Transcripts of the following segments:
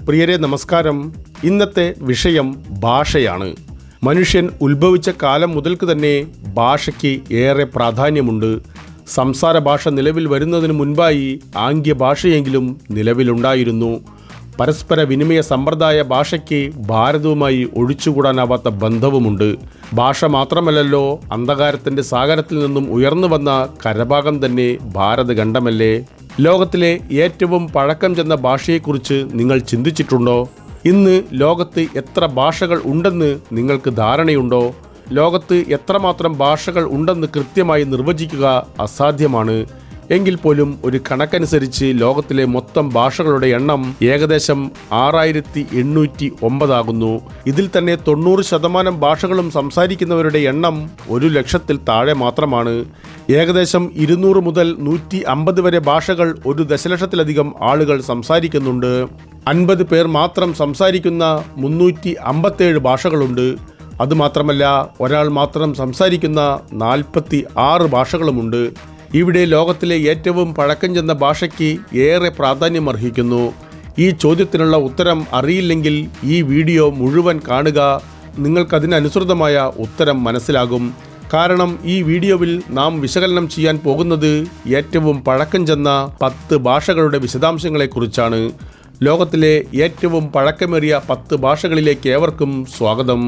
പ്രിയരെ നമസ്കാരം ഇന്നത്തെ വിഷയം ഭാഷയാണ് മനുഷ്യൻ ഉത്ഭവിച്ച കാലം മുതൽക്ക് തന്നെ ഭാഷയ്ക്ക് ഏറെ പ്രാധാന്യമുണ്ട് സംസാര ഭാഷ നിലവിൽ വരുന്നതിന് മുൻപായി ആംഗ്യ ഭാഷയെങ്കിലും നിലവിലുണ്ടായിരുന്നു പരസ്പര വിനിമയ സമ്പ്രദായ ഭാഷയ്ക്ക് ഭാരതവുമായി ഒഴിച്ചുകൂടാനാവാത്ത ബന്ധവുമുണ്ട് ഭാഷ മാത്രമല്ലല്ലോ അന്ധകാരത്തിന്റെ സാഗരത്തിൽ നിന്നും ഉയർന്നു വന്ന കരഭാഗം തന്നെ ഭാരതഖണ്ഡമല്ലേ ലോകത്തിലെ ഏറ്റവും പഴക്കം ചെന്ന ഭാഷയെക്കുറിച്ച് നിങ്ങൾ ചിന്തിച്ചിട്ടുണ്ടോ ഇന്ന് ലോകത്ത് എത്ര ഭാഷകൾ ഉണ്ടെന്ന് നിങ്ങൾക്ക് ധാരണയുണ്ടോ ലോകത്ത് എത്രമാത്രം ഭാഷകൾ ഉണ്ടെന്ന് കൃത്യമായി നിർവചിക്കുക അസാധ്യമാണ് എങ്കിൽ പോലും ഒരു കണക്കനുസരിച്ച് ലോകത്തിലെ മൊത്തം ഭാഷകളുടെ എണ്ണം ഏകദേശം ആറായിരത്തി എണ്ണൂറ്റി ഒമ്പതാകുന്നു ഇതിൽ തന്നെ തൊണ്ണൂറ് ശതമാനം ഭാഷകളും സംസാരിക്കുന്നവരുടെ എണ്ണം ഒരു ലക്ഷത്തിൽ താഴെ മാത്രമാണ് ഏകദേശം ഇരുന്നൂറ് മുതൽ നൂറ്റി അമ്പത് വരെ ഭാഷകൾ ഒരു ദശലക്ഷത്തിലധികം ആളുകൾ സംസാരിക്കുന്നുണ്ട് അൻപത് പേർ മാത്രം സംസാരിക്കുന്ന മുന്നൂറ്റി അമ്പത്തേഴ് ഭാഷകളുണ്ട് അതുമാത്രമല്ല ഒരാൾ മാത്രം സംസാരിക്കുന്ന നാൽപ്പത്തി ആറ് ഭാഷകളുമുണ്ട് ഇവിടെ ലോകത്തിലെ ഏറ്റവും പഴക്കം ചെന്ന ഭാഷയ്ക്ക് ഏറെ പ്രാധാന്യം അർഹിക്കുന്നു ഈ ചോദ്യത്തിനുള്ള ഉത്തരം അറിയില്ലെങ്കിൽ ഈ വീഡിയോ മുഴുവൻ കാണുക നിങ്ങൾക്കതിനനുസൃതമായ ഉത്തരം മനസ്സിലാകും കാരണം ഈ വീഡിയോയിൽ നാം വിശകലനം ചെയ്യാൻ പോകുന്നത് ഏറ്റവും പഴക്കം ചെന്ന പത്ത് ഭാഷകളുടെ വിശദാംശങ്ങളെക്കുറിച്ചാണ് ലോകത്തിലെ ഏറ്റവും പഴക്കമേറിയ പത്ത് ഭാഷകളിലേക്ക് ഏവർക്കും സ്വാഗതം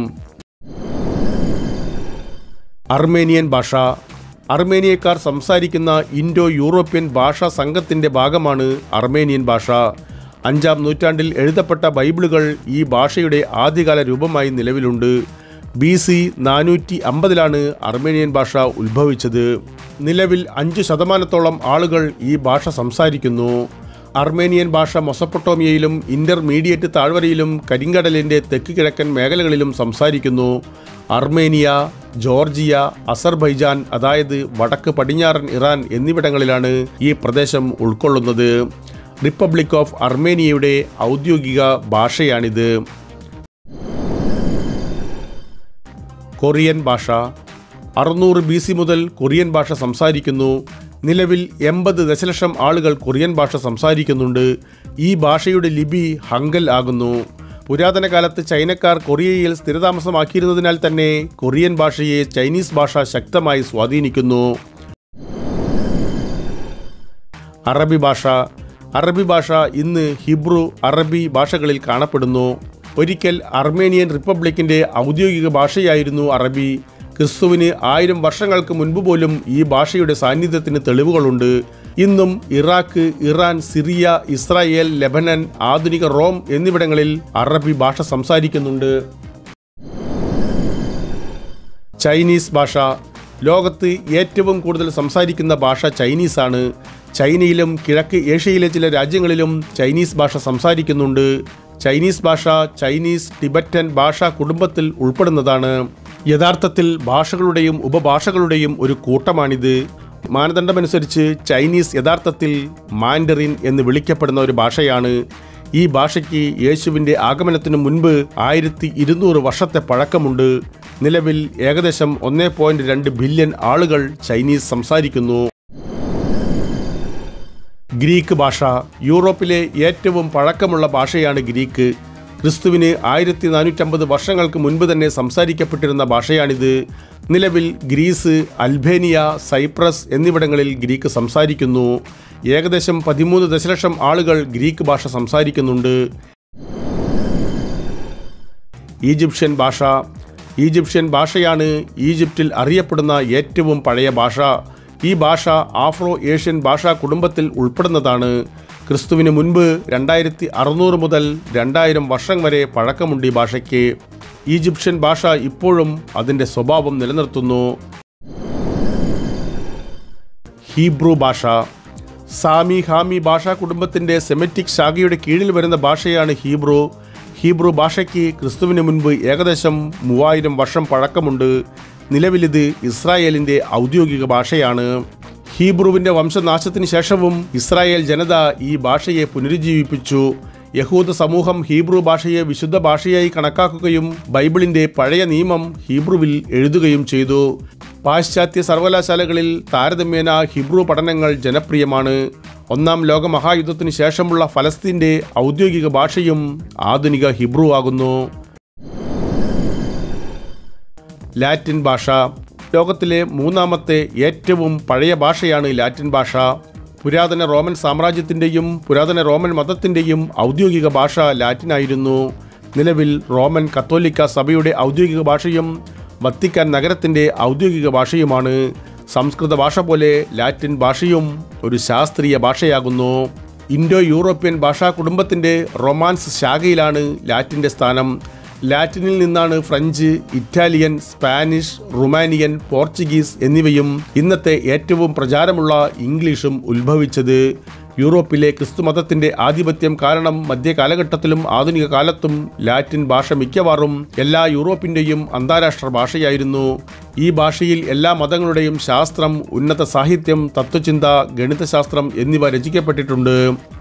അർമേനിയൻ ഭാഷ അർമേനിയക്കാർ സംസാരിക്കുന്ന ഇൻഡോ യൂറോപ്യൻ ഭാഷാ സംഘത്തിൻ്റെ ഭാഗമാണ് അർമേനിയൻ ഭാഷ അഞ്ചാം നൂറ്റാണ്ടിൽ എഴുതപ്പെട്ട ബൈബിളുകൾ ഈ ഭാഷയുടെ ആദ്യകാല രൂപമായി നിലവിലുണ്ട് ബി സി നാനൂറ്റി അമ്പതിലാണ് അർമേനിയൻ ഭാഷ ഉത്ഭവിച്ചത് നിലവിൽ അഞ്ച് ശതമാനത്തോളം ആളുകൾ ഈ ഭാഷ സംസാരിക്കുന്നു അർമേനിയൻ ഭാഷ മൊസപ്പൊട്ടോമിയയിലും ഇന്റർമീഡിയറ്റ് താഴ്വരയിലും കരിങ്കടലിൻ്റെ തെക്ക് കിഴക്കൻ മേഖലകളിലും സംസാരിക്കുന്നു അർമേനിയ ജോർജിയ അസർബൈജാൻ അതായത് വടക്ക് പടിഞ്ഞാറൻ ഇറാൻ എന്നിവിടങ്ങളിലാണ് ഈ പ്രദേശം ഉൾക്കൊള്ളുന്നത് റിപ്പബ്ലിക് ഓഫ് അർമേനിയയുടെ ഔദ്യോഗിക ഭാഷയാണിത് കൊറിയൻ ഭാഷ അറുന്നൂറ് ബി സി മുതൽ കൊറിയൻ ഭാഷ സംസാരിക്കുന്നു നിലവിൽ എൺപത് ദശലക്ഷം ആളുകൾ കൊറിയൻ ഭാഷ സംസാരിക്കുന്നുണ്ട് ഈ ഭാഷയുടെ ലിപി ഹങ്കൽ ആകുന്നു പുരാതന കാലത്ത് ചൈനക്കാർ കൊറിയയിൽ സ്ഥിരതാമസമാക്കിയിരുന്നതിനാൽ തന്നെ കൊറിയൻ ഭാഷയെ ചൈനീസ് ഭാഷ ശക്തമായി സ്വാധീനിക്കുന്നു അറബി ഭാഷ അറബി ഭാഷ ഇന്ന് ഹിബ്രു അറബി ഭാഷകളിൽ കാണപ്പെടുന്നു ഒരിക്കൽ അർമേനിയൻ റിപ്പബ്ലിക്കിന്റെ ഔദ്യോഗിക ഭാഷയായിരുന്നു അറബി ക്രിസ്തുവിന് ആയിരം വർഷങ്ങൾക്ക് മുൻപ് പോലും ഈ ഭാഷയുടെ സാന്നിധ്യത്തിന് തെളിവുകളുണ്ട് ഇന്നും Iraq Iran Syria Israel Lebanon ആധുനിക റോം എന്നിവിടങ്ങളിൽ അറബി ഭാഷ സംസാരിക്കുന്നുണ്ട് ചൈനീസ് ഭാഷ ലോകത്ത് ഏറ്റവും കൂടുതൽ സംസാരിക്കുന്ന ഭാഷ ചൈനീസാണ് ചൈനയിലും കിഴക്ക് ഏഷ്യയിലെ ചില രാജ്യങ്ങളിലും ചൈനീസ് ഭാഷ സംസാരിക്കുന്നുണ്ട് ചൈനീസ് ഭാഷ ചൈനീസ് ടിബറ്റൻ ഭാഷാ കുടുംബത്തിൽ ഉൾപ്പെടുന്നതാണ് യഥാർത്ഥത്തിൽ ഭാഷകളുടെയും ഉപഭാഷകളുടെയും ഒരു കൂട്ടമാണിത് മാനദണ്ഡമനുസരിച്ച് ചൈനീസ് യഥാർത്ഥത്തിൽ മാൻഡറിൻ എന്ന് വിളിക്കപ്പെടുന്ന ഒരു ഭാഷയാണ് ഈ ഭാഷയ്ക്ക് യേശുവിൻ്റെ ആഗമനത്തിനു മുൻപ് ആയിരത്തി ഇരുന്നൂറ് വർഷത്തെ പഴക്കമുണ്ട് നിലവിൽ ഏകദേശം ഒന്നേ പോയിന്റ് രണ്ട് ബില്യൺ ആളുകൾ ചൈനീസ് സംസാരിക്കുന്നു ഗ്രീക്ക് ഭാഷ യൂറോപ്പിലെ ഏറ്റവും പഴക്കമുള്ള ഭാഷയാണ് ഗ്രീക്ക് ക്രിസ്തുവിന് ആയിരത്തി നാനൂറ്റമ്പത് വർഷങ്ങൾക്ക് മുൻപ് തന്നെ സംസാരിക്കപ്പെട്ടിരുന്ന ഭാഷയാണിത് നിലവിൽ ഗ്രീസ് അൽബേനിയ സൈപ്രസ് എന്നിവിടങ്ങളിൽ ഗ്രീക്ക് സംസാരിക്കുന്നു ഏകദേശം പതിമൂന്ന് ദശലക്ഷം ആളുകൾ ഗ്രീക്ക് ഭാഷ സംസാരിക്കുന്നുണ്ട് ഈജിപ്ഷ്യൻ ഭാഷ ഈജിപ്ഷ്യൻ ഭാഷയാണ് ഈജിപ്തിൽ അറിയപ്പെടുന്ന ഏറ്റവും പഴയ ഭാഷ ഈ ഭാഷ ആഫ്രോ ഏഷ്യൻ ഭാഷാ കുടുംബത്തിൽ ഉൾപ്പെടുന്നതാണ് ക്രിസ്തുവിന് മുൻപ് രണ്ടായിരത്തി അറുന്നൂറ് മുതൽ രണ്ടായിരം വർഷം വരെ പഴക്കമുണ്ട് ഈ ഭാഷയ്ക്ക് ഈജിപ്ഷ്യൻ ഭാഷ ഇപ്പോഴും അതിൻ്റെ സ്വഭാവം നിലനിർത്തുന്നു ഹീബ്രു ഭാഷ സാമി ഹാമി ഭാഷാ കുടുംബത്തിൻ്റെ സെമറ്റിക് ശാഖയുടെ കീഴിൽ വരുന്ന ഭാഷയാണ് ഹീബ്രു ഹീബ്രു ഭാഷയ്ക്ക് ക്രിസ്തുവിന് മുൻപ് ഏകദേശം മൂവായിരം വർഷം പഴക്കമുണ്ട് നിലവിലിത് ഇസ്രായേലിൻ്റെ ഔദ്യോഗിക ഭാഷയാണ് ഹീബ്രുവിൻ്റെ വംശനാശത്തിന് ശേഷവും ഇസ്രായേൽ ജനത ഈ ഭാഷയെ പുനരുജ്ജീവിപ്പിച്ചു യഹൂദ സമൂഹം ഹീബ്രു ഭാഷയെ വിശുദ്ധ ഭാഷയായി കണക്കാക്കുകയും ബൈബിളിന്റെ പഴയ നിയമം ഹീബ്രുവിൽ എഴുതുകയും ചെയ്തു പാശ്ചാത്യ സർവകലാശാലകളിൽ താരതമ്യേന ഹിബ്രു പഠനങ്ങൾ ജനപ്രിയമാണ് ഒന്നാം ലോക മഹായുദ്ധത്തിന് ശേഷമുള്ള ഫലസ്തീൻ്റെ ഔദ്യോഗിക ഭാഷയും ആധുനിക ഹിബ്രു ആകുന്നു ലാറ്റിൻ ഭാഷ ലോകത്തിലെ മൂന്നാമത്തെ ഏറ്റവും പഴയ ഭാഷയാണ് ലാറ്റിൻ ഭാഷ പുരാതന റോമൻ സാമ്രാജ്യത്തിൻ്റെയും പുരാതന റോമൻ മതത്തിൻ്റെയും ഔദ്യോഗിക ഭാഷ ലാറ്റിനായിരുന്നു നിലവിൽ റോമൻ കത്തോലിക്ക സഭയുടെ ഔദ്യോഗിക ഭാഷയും വത്തിക്കാൻ നഗരത്തിൻ്റെ ഔദ്യോഗിക ഭാഷയുമാണ് സംസ്കൃത ഭാഷ പോലെ ലാറ്റിൻ ഭാഷയും ഒരു ശാസ്ത്രീയ ഭാഷയാകുന്നു ഇൻഡോ യൂറോപ്യൻ ഭാഷാ കുടുംബത്തിൻ്റെ റൊമാൻസ് ശാഖയിലാണ് ലാറ്റിൻ്റെ സ്ഥാനം ലാറ്റിനിൽ നിന്നാണ് French Italian Spanish Romanian Portuguese എന്നിവയും ഇന്നത്തെ ഏറ്റവും പ്രചാരമുള്ള ഇംഗ്ലീഷും ഉത്ഭവിച്ചത് യൂറോപ്പിലെ ക്രിസ്തുമതത്തിന്റെ ആധിപത്യം കാരണം മധ്യകാലഘട്ടത്തിലും ആധുനിക കാലത്തും ലാറ്റിൻ ഭാഷ മിക്കവാറും എല്ലാ യൂറോപ്പിന്റെയും അന്താരാഷ്ട്ര ഭാഷയായിരുന്നു ഈ ഭാഷയിൽ എല്ലാ മതങ്ങളുടെയും ശാസ്ത്രം ഉന്നത സാഹിത്യം തത്വചിന്ത ഗണിതശാസ്ത്രം എന്നിവ രചിക്കപ്പെട്ടിട്ടുണ്ട്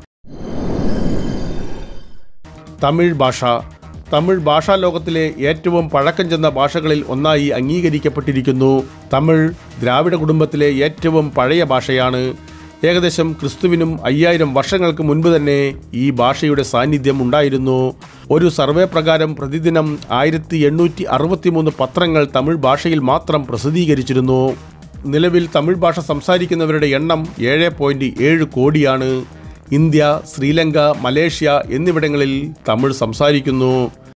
തമിഴ് ഭാഷ തമിഴ് ഭാഷാ ലോകത്തിലെ ഏറ്റവും പഴക്കം ചെന്ന ഭാഷകളിൽ ഒന്നായി അംഗീകരിക്കപ്പെട്ടിരിക്കുന്നു തമിഴ് ദ്രാവിഡ കുടുംബത്തിലെ ഏറ്റവും പഴയ ഭാഷയാണ് ഏകദേശം ക്രിസ്തുവിനും അയ്യായിരം വർഷങ്ങൾക്ക് മുൻപ് തന്നെ ഈ ഭാഷയുടെ സാന്നിധ്യം ഉണ്ടായിരുന്നു ഒരു സർവേ പ്രകാരം പ്രതിദിനം ആയിരത്തി എണ്ണൂറ്റി അറുപത്തിമൂന്ന് പത്രങ്ങൾ തമിഴ് ഭാഷയിൽ മാത്രം പ്രസിദ്ധീകരിച്ചിരുന്നു നിലവിൽ തമിഴ് ഭാഷ സംസാരിക്കുന്നവരുടെ എണ്ണം ഏഴ് പോയിന്റ് ഏഴ് കോടിയാണ് ഇന്ത്യ ശ്രീലങ്ക മലേഷ്യ എന്നിവിടങ്ങളിൽ തമിഴ് സംസാരിക്കുന്നു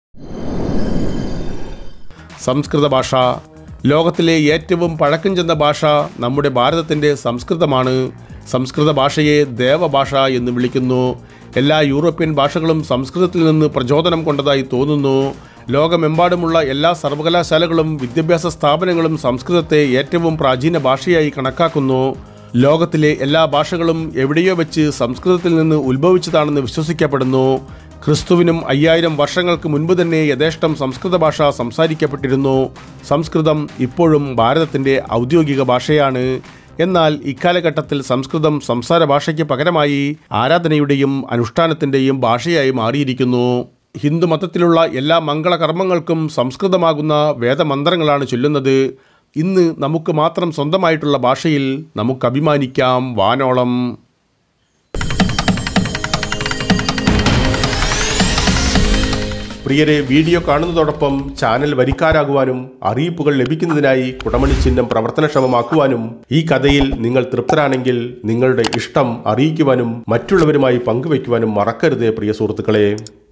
സംസ്കൃത ഭാഷ ലോകത്തിലെ ഏറ്റവും പഴക്കം ചെന്ന ഭാഷ നമ്മുടെ ഭാരതത്തിൻ്റെ സംസ്കൃതമാണ് സംസ്കൃത ഭാഷയെ ദേവഭാഷ എന്ന് വിളിക്കുന്നു എല്ലാ യൂറോപ്യൻ ഭാഷകളും സംസ്കൃതത്തിൽ നിന്ന് പ്രചോദനം കൊണ്ടതായി തോന്നുന്നു ലോകമെമ്പാടുമുള്ള എല്ലാ സർവകലാശാലകളും വിദ്യാഭ്യാസ സ്ഥാപനങ്ങളും സംസ്കൃതത്തെ ഏറ്റവും പ്രാചീന ഭാഷയായി കണക്കാക്കുന്നു ലോകത്തിലെ എല്ലാ ഭാഷകളും എവിടെയോ വെച്ച് സംസ്കൃതത്തിൽ നിന്ന് ഉത്ഭവിച്ചതാണെന്ന് വിശ്വസിക്കപ്പെടുന്നു ക്രിസ്തുവിനും അയ്യായിരം വർഷങ്ങൾക്ക് മുൻപ് തന്നെ യഥേഷ്ടം സംസ്കൃത ഭാഷ സംസാരിക്കപ്പെട്ടിരുന്നു സംസ്കൃതം ഇപ്പോഴും ഭാരതത്തിൻ്റെ ഔദ്യോഗിക ഭാഷയാണ് എന്നാൽ ഇക്കാലഘട്ടത്തിൽ സംസ്കൃതം സംസാര ഭാഷയ്ക്ക് പകരമായി ആരാധനയുടെയും അനുഷ്ഠാനത്തിൻ്റെയും ഭാഷയായി മാറിയിരിക്കുന്നു ഹിന്ദു മതത്തിലുള്ള എല്ലാ മംഗളകർമ്മങ്ങൾക്കും സംസ്കൃതമാകുന്ന വേദമന്ത്രങ്ങളാണ് ചൊല്ലുന്നത് ഇന്ന് നമുക്ക് മാത്രം സ്വന്തമായിട്ടുള്ള ഭാഷയിൽ നമുക്ക് അഭിമാനിക്കാം വാനോളം പ്രിയരെ വീഡിയോ കാണുന്നതോടൊപ്പം ചാനൽ വരിക്കാരാകുവാനും അറിയിപ്പുകൾ ലഭിക്കുന്നതിനായി കുടമണി ചിഹ്നം പ്രവർത്തനക്ഷമമാക്കുവാനും ഈ കഥയിൽ നിങ്ങൾ തൃപ്തരാണെങ്കിൽ നിങ്ങളുടെ ഇഷ്ടം അറിയിക്കുവാനും മറ്റുള്ളവരുമായി പങ്കുവയ്ക്കുവാനും മറക്കരുതേ പ്രിയ സുഹൃത്തുക്കളെ